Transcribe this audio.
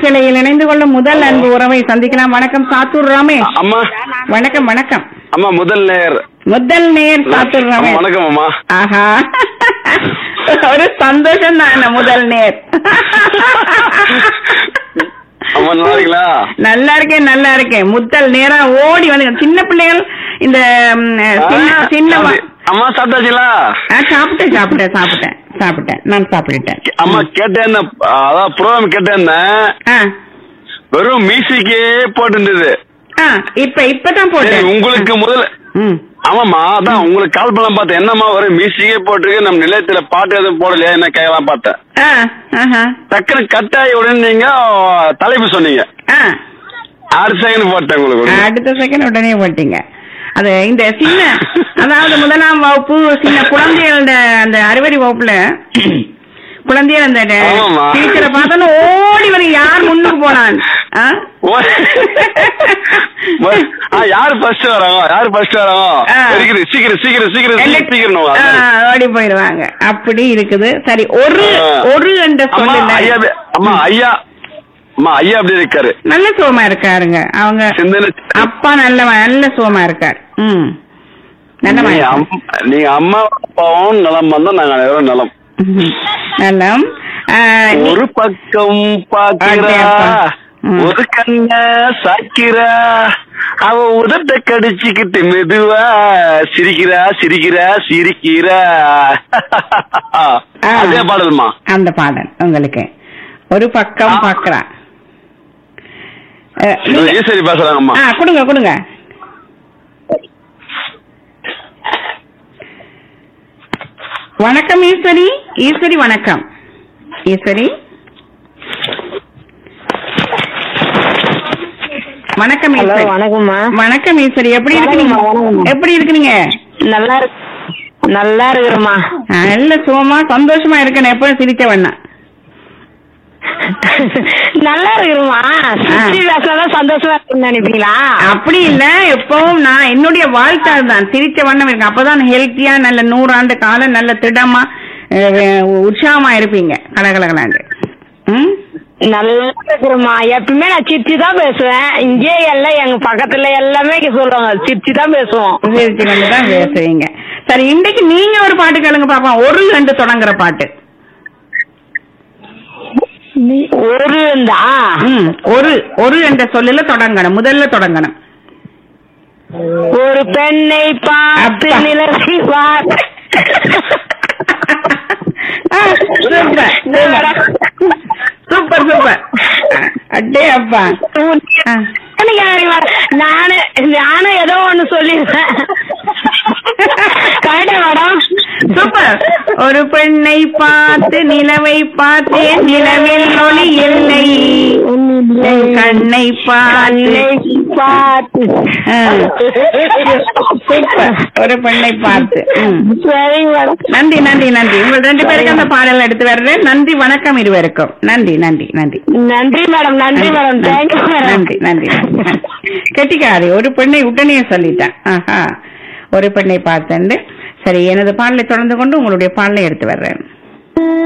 காற்றலையில் இணைந்து கொள்ளும் முதல் அன்பு உறவை சந்திக்கலாம் வணக்கம் சாத்தூர் ரமேஷ் அம்மா வணக்கம் வணக்கம் அம்மா முதல் நேர் முதல் நேர் சாத்தூர் அம்மா, ரமேஷ் வணக்கம் அம்மா ஆஹா ஒரு சந்தோஷம் தான் முதல் நேர் அம்மா நல்லா இருக்கீங்களா நல்லா இருக்கேன் நல்லா இருக்கேன் முத்தல் நேரா ஓடி வந்து சின்ன பிள்ளைகள் இந்த ம், சின்ன ஆ, சின்ன வ- அம்மா சாப்பிட்டாச்சுங்களா ஆ, சாப்பிட்டேன் சாப்பிட்டேன் சாப்பிட்டேன் சாப்பிட்டேன் நான் சாப்பிட்டுட்டேன் அம்மா கேட்டேன் அதான் ப்ரோக்ராம் கேட்டேன் ஆ வெறும் மியூசிக்கே போட்டுருந்தது ஆ இப்ப இப்பதான் சரி போட்டேன் உங்களுக்கு முதல்ல ம் ஆமாம்மா அதான் உங்களுக்கு கால் பண்ணலாம் பார்த்தேன் என்னம்மா ஒரு மியூசிக்கே போட்டிருக்கு நம்ம நிலையத்துல பாட்டு எதுவும் போடலையா என்ன கேட்கலாம் பார்த்தேன் ஆ ஆஹா டக்குனு கட் ஆகி உடனே நீங்க தலைப்பு சொன்னீங்க ஆ அடுத்த செகண்ட் போட்டேன் உங்களுக்கு அடுத்த செகண்ட் உடனே போட்டீங்க அது இந்த சின்ன அதாவது முதலாம் வகுப்பு சின்ன குழந்தைகளோட அந்த அறுவடை வகுப்புல குழந்தைகள் அந்த ஆமாம்மா. டீச்சரை பார்த்தோன்னு ஓடி வர யார் முன்னுக்கு போனான் ஆ? ஓ. ஆ, யாரு ஃபர்ஸ்ட் வராங்க யாரு ஃபர்ஸ்ட் வராங்க ஆ. இருக்குது சீக்கிரம் சீக்கிரம் சீக்கிரம் எல்லா- சீக்கிரம் ஆ, ஓடி போயிடுவாங்க அப்படி இருக்குது சரி ஒரு ஆ. ஒரு என்ற அம்மா ஐயா சொல்லல பே- அம்மா ஐயா அம்மா ஐயா அப்படி இருக்காரு நல்ல சுகமா இருக்காருங்க அவங்க சிந்தனை அப்பா நல்ல நல்ல சுகமா இருக்காரு ம் நல்ல நீங்க மனுஷன். அம்- நீங்க அம்மா அப்பாவும் நலம் வந்தா நாங்க அனைவரும் நலம் ம்ஹும். நலம் ஆ, நீ- ஒரு பக்கம் பாக்கிறா அப்படியாப்பா. ம். ஒரு கண்ண சாக்கிறா அவ உதட்ட கடிச்சுக்கிட்டு மெதுவா சிரிக்கிறா சிரிக்கிறா சிரிக்கிறா ஆ. அதே பாடல்மா அந்த பாடல் உங்களுக்கு ஒரு பக்கம் ஆ. பாக்குறா அஹ், நீங்க- ஈஸ்வரி பேசுறாங்கம்மா ஆ கொடுங்க கொடுங்க வணக்கம் ஈஸ்வரி ஈஸ்வரி வணக்கம் ஈஸ்வரி வணக்கம் ஹலோ ஈஸ்வரி வணக்கம்மா வணக்கம் ஈஸ்வரி எப்படி இருக்கிறீங்க வணக்கம்மா, வணக்கம்மா. எப்படி இருக்கிறீங்க நல்லா இருக்கு நல்லா இருக்கிறேம்மா நல்ல சுகமா சந்தோஷமா இருக்கேன் எப்பவும் சிரிச்ச வேணாம் நல்லா இருக்கிறேம்மா சிரிச்சு பேசினாதான் சந்தோஷமா இருக்குன்னு நினைப்பீங்களா அப்படி இல்ல எப்பவும் நான் என்னுடைய வாழ்க்கை தான் சிரிச்ச வண்ணம் இருக்கு அப்பதான் ஹெல்த்தியா நல்ல நூறாண்டு காலம் நல்ல திடமா அஹ், உற்சாகமா இருப்பீங்க கலகலகலாண்டு ம் நல்லா இருக்கிறேம்மா எப்பவுமே நான் சிரிச்சு தான் பேசுவேன் இங்கே எல்லாம் எங்க பக்கத்துல எல்லாமே இங்க சொல்லுவாங்க சிரிச்சு தான் பேசுவோம் சிரிச்சு கொண்டு தான் பேசுவீங்க சரி இன்னைக்கு நீங்க ஒரு பாட்டு கேளுங்க பாப்பா ஒரு ரெண்டு தொடங்குற பாட்டு ஒரு இருந்தா ம் ஒரு ஒரு என்ற சொல்லுல தொடங்கணும் முதல்ல தொடங்கணும் ஒரு பெண்ணை பார்த்து அப்பா. நிலவி பார்த்து ஆ, சூப்பர் சூப்பர் சூப்பர் அட்டே அப்பா ஆ. எனக்கு அறிவா. நானு நானும் ஏதோ ஒண்ணு சொல்லிருக்கேன் கரெக்டா மேடம் சூப்பர் ஒரு பெண்ணை பார்த்து நிலவை பார்த்தேன் நிலவில் ஒளி இல்லை என் கண்ணை பார்த்து கண்ணை பார்த்து ஆ. சூப்பர் ஒரு பெண்ணை பார்த்து ம். சரிங்க மேடம் நன்றி நன்றி நன்றி உங்கள் ரெண்டு பேருக்கு அந்த பாடல் எடுத்து வர்றேன் நன்றி வணக்கம் இருவருக்கும் நன்றி நன்றி நன்றி நன்றி மேடம் நன்றி மேடம் தேங்க்யூ மேடம் நன்றி நன்றி நன்றி. கெட்டிக்காரி ஒரு பெண்ணை உடனே சொல்லிட்டேன் ஆஹா ஒரு பெண்ணை பார்த்தேன் சரி எனது பாடலை தொடர்ந்து கொண்டு உங்களுடைய பாடலை எடுத்து வர்றேன்